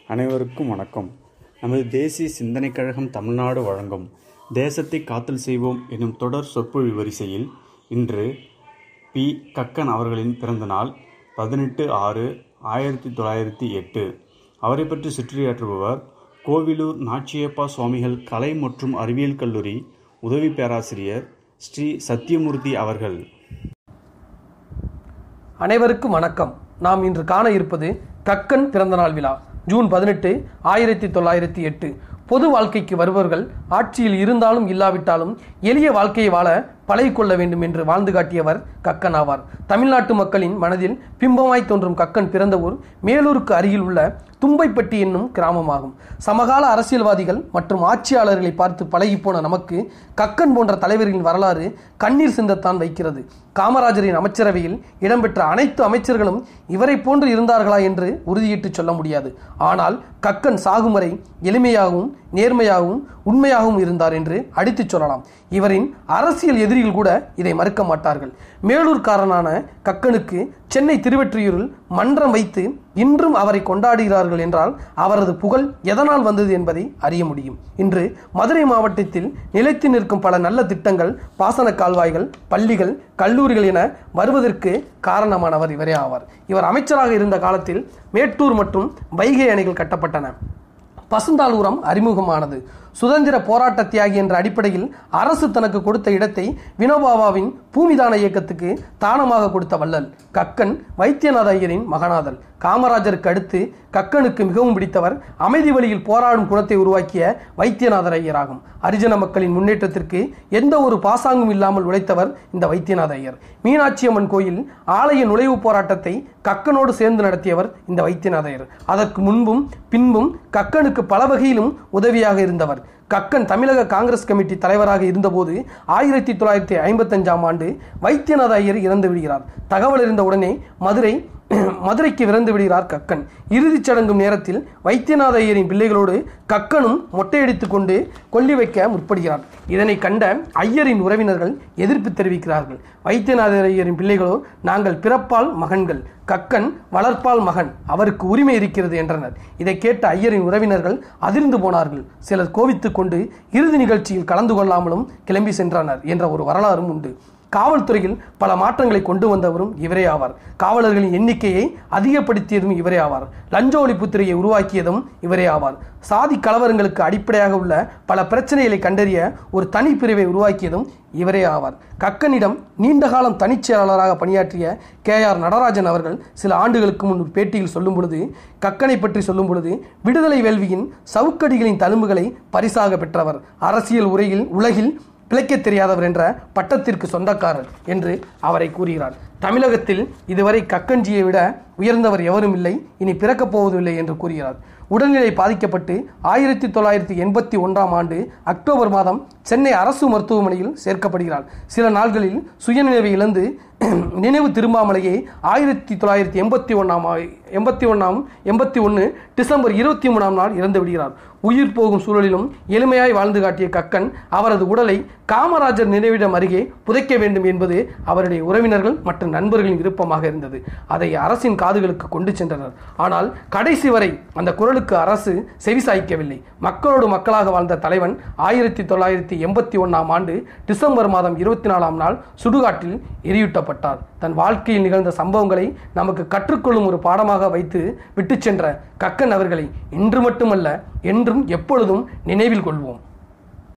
அனைவருக்கும் வணக்கம் நமது தேசிய சிந்தனைக் கழகம் தமிழ்நாடு வழங்கும் தேசத்தை காத்தல் செய்வோம் எனும் தொடர் சொற்பொழிவு வரிசையில் இன்று பி கக்கன் அவர்களின் பிறந்தநாள் பதினெட்டு ஆறு ஆயிரத்தி தொள்ளாயிரத்தி எட்டு அவரை பற்றி சுற்றியாற்றுபவர் கோவிலூர் நாச்சியப்பா சுவாமிகள் கலை மற்றும் அறிவியல் கல்லூரி உதவி பேராசிரியர் ஸ்ரீ சத்தியமூர்த்தி அவர்கள் அனைவருக்கும் வணக்கம் நாம் இன்று காண இருப்பது கக்கன் பிறந்தநாள் விழா ஜூன் பதினெட்டு ஆயிரத்தி தொள்ளாயிரத்தி எட்டு பொது வாழ்க்கைக்கு வருபவர்கள் ஆட்சியில் இருந்தாலும் இல்லாவிட்டாலும் எளிய வாழ்க்கையை வாழ பழகிக்கொள்ள வேண்டும் என்று வாழ்ந்து காட்டியவர் கக்கன் ஆவார் தமிழ்நாட்டு மக்களின் மனதில் பிம்பமாய் தோன்றும் கக்கன் பிறந்த ஊர் மேலூருக்கு அருகில் உள்ள தும்பைப்பட்டி என்னும் கிராமமாகும் சமகால அரசியல்வாதிகள் மற்றும் ஆட்சியாளர்களை பார்த்து பழகிப்போன நமக்கு கக்கன் போன்ற தலைவர்களின் வரலாறு கண்ணீர் சிந்தத்தான் வைக்கிறது காமராஜரின் அமைச்சரவையில் இடம்பெற்ற அனைத்து அமைச்சர்களும் இவரை போன்று இருந்தார்களா என்று உறுதியிட்டு சொல்ல முடியாது ஆனால் கக்கன் சாகும் வரை எளிமையாகவும் நேர்மையாகவும் உண்மையாகவும் இருந்தார் என்று அடித்துச் சொல்லலாம் இவரின் அரசியல் எதிரிகள் கூட இதை மறுக்க மாட்டார்கள் மேலூர்காரனான கக்கனுக்கு சென்னை திருவெற்றியூரில் மன்றம் வைத்து இன்றும் அவரை கொண்டாடுகிறார்கள் என்றால் அவரது புகழ் எதனால் வந்தது என்பதை அறிய முடியும் இன்று மதுரை மாவட்டத்தில் நிலைத்து நிற்கும் பல நல்ல திட்டங்கள் பாசன கால்வாய்கள் பள்ளிகள் கல்லூரிகள் என வருவதற்கு காரணமானவர் இவரே ஆவார் இவர் அமைச்சராக இருந்த காலத்தில் மேட்டூர் மற்றும் வைகை அணைகள் கட்டப்பட்டன பசுந்தாள் உரம் அறிமுகமானது சுதந்திர போராட்ட தியாகி என்ற அடிப்படையில் அரசு தனக்கு கொடுத்த இடத்தை வினோபாபாவின் பூமிதான இயக்கத்துக்கு தானமாக கொடுத்த வள்ளல் கக்கன் வைத்தியநாத ஐயரின் மகனாதல் காமராஜருக்கு அடுத்து கக்கனுக்கு மிகவும் பிடித்தவர் அமைதி வழியில் போராடும் குணத்தை உருவாக்கிய வைத்தியநாதர் ஐயராகும் அரிஜன மக்களின் முன்னேற்றத்திற்கு எந்த ஒரு பாசாங்கும் இல்லாமல் உழைத்தவர் இந்த வைத்தியநாத ஐயர் மீனாட்சி அம்மன் கோயில் ஆலய நுழைவு போராட்டத்தை கக்கனோடு சேர்ந்து நடத்தியவர் இந்த வைத்தியநாத ஐயர் அதற்கு முன்பும் பின்பும் கக்கனுக்கு பல வகையிலும் உதவியாக இருந்தவர் கக்கன் தமிழக காங்கிரஸ் கமிட்டி தலைவராக இருந்தபோது ஆயிரத்தி தொள்ளாயிரத்தி ஐம்பத்தஞ்சாம் ஆண்டு வைத்தியநாத ஐயர் இறந்து விடுகிறார் தகவல் இருந்த உடனே மதுரை மதுரைக்கு விரைந்து விடுகிறார் கக்கன் இறுதிச் சடங்கும் நேரத்தில் வைத்தியநாத ஐயரின் பிள்ளைகளோடு கக்கனும் மொட்டையடித்துக் கொண்டு கொல்லி வைக்க முற்படுகிறார் இதனை கண்ட ஐயரின் உறவினர்கள் எதிர்ப்பு தெரிவிக்கிறார்கள் வைத்தியநாத ஐயரின் பிள்ளைகளோ நாங்கள் பிறப்பால் மகன்கள் கக்கன் வளர்ப்பால் மகன் அவருக்கு உரிமை இருக்கிறது என்றனர் இதை கேட்ட ஐயரின் உறவினர்கள் அதிர்ந்து போனார்கள் சிலர் கோவித்துக் கொண்டு இறுதி நிகழ்ச்சியில் கலந்து கொள்ளாமலும் கிளம்பி சென்றனர் என்ற ஒரு வரலாறும் உண்டு காவல்துறையில் பல மாற்றங்களை கொண்டு வந்தவரும் இவரே ஆவார் காவலர்களின் எண்ணிக்கையை அதிகப்படுத்தியதும் இவரே ஆவார் லஞ்ச ஒழிப்புத்துறையை உருவாக்கியதும் இவரே ஆவார் சாதி கலவரங்களுக்கு அடிப்படையாக உள்ள பல பிரச்சனைகளை கண்டறிய ஒரு தனிப்பிரிவை உருவாக்கியதும் இவரே ஆவார் கக்கனிடம் நீண்ட காலம் தனிச் செயலாளராக பணியாற்றிய கே ஆர் நடராஜன் அவர்கள் சில ஆண்டுகளுக்கு முன் பேட்டியில் சொல்லும் பொழுது கக்கனை பற்றி சொல்லும் பொழுது விடுதலை வேள்வியின் சவுக்கடிகளின் தழும்புகளை பரிசாக பெற்றவர் அரசியல் உரையில் உலகில் பிழைக்க தெரியாதவர் என்ற பட்டத்திற்கு சொந்தக்காரர் என்று அவரை கூறுகிறார் தமிழகத்தில் இதுவரை கக்கஞ்சியை விட உயர்ந்தவர் எவரும் இல்லை இனி பிறக்கப் போவதில்லை என்று கூறுகிறார் உடல்நிலை பாதிக்கப்பட்டு ஆயிரத்தி தொள்ளாயிரத்தி எண்பத்தி ஒன்றாம் ஆண்டு அக்டோபர் மாதம் சென்னை அரசு மருத்துவமனையில் சேர்க்கப்படுகிறார் சில நாள்களில் சுயநினைவை இழந்து நினைவு திரும்பாமலேயே ஆயிரத்தி தொள்ளாயிரத்தி எண்பத்தி ஒன்றாம் எண்பத்தி ஒன்றாம் எண்பத்தி ஒன்று டிசம்பர் இருபத்தி மூணாம் நாள் இறந்து விடுகிறார் உயிர் போகும் சூழலிலும் எளிமையாய் வாழ்ந்து காட்டிய கக்கன் அவரது உடலை காமராஜர் நினைவிடம் அருகே புதைக்க வேண்டும் என்பது அவருடைய உறவினர்கள் மற்றும் நண்பர்களின் விருப்பமாக இருந்தது அதை அரசின் காதுகளுக்கு கொண்டு சென்றனர் ஆனால் கடைசி வரை அந்த குரலுக்கு அரசு செவிசாய்க்கவில்லை மக்களோடு மக்களாக வாழ்ந்த தலைவன் ஆயிரத்தி தொள்ளாயிரத்தி எண்பத்தி ஒன்றாம் ஆண்டு டிசம்பர் மாதம் இருபத்தி நாலாம் நாள் சுடுகாட்டில் எரியூட்டப்பட்டார் தன் வாழ்க்கையில் நிகழ்ந்த சம்பவங்களை நமக்கு கற்றுக்கொள்ளும் ஒரு பாடமாக வைத்து விட்டு சென்ற கக்கன் அவர்களை இன்று மட்டுமல்ல என்றும் எப்பொழுதும் நினைவில் கொள்வோம்